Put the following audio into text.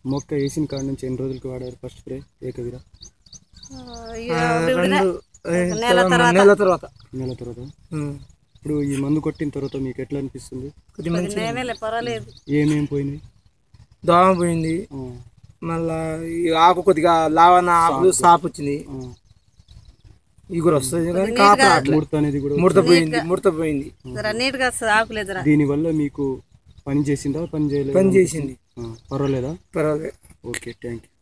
మొక్క వేసిన కాడ నుంచి ఎన్ని రోజులకి వాడారు ఫస్ట్ స్ప్రే ఏకవీర ఆ, ఇక విడినే రెండు ఏ, నెల తర్వాత నెల తర్వాత నెల తర్వాత ఉమ్. ఇప్పుడు ఈ మందు కొట్టిన తర్వాత మీకు ఎట్లా అనిపిస్తుంది కొద్ది మంచి నేనేలే పర్వాలేదు ఏమేం పోయినాయి దోమ పోయింది ఆ, మళ్ళా ఈ ఆకు కొద్దిగా లావన ఆకులు సాపు వచ్చింది ఆ. ఇవి కూడా వస్తుంది కానీ కాపు రావట్లేదు ముడత అనేది కూడా ముడత పోయింది ముడత పోయింది జర నీట్గా వస్తుంది ఆకులేదు జర దీనివల్ల మీకు పని చేసిందా పని చేయలేదు పని చేసింది పర్వాలేదా పర్వాలేదు ఓకే థ్యాంక్ యూ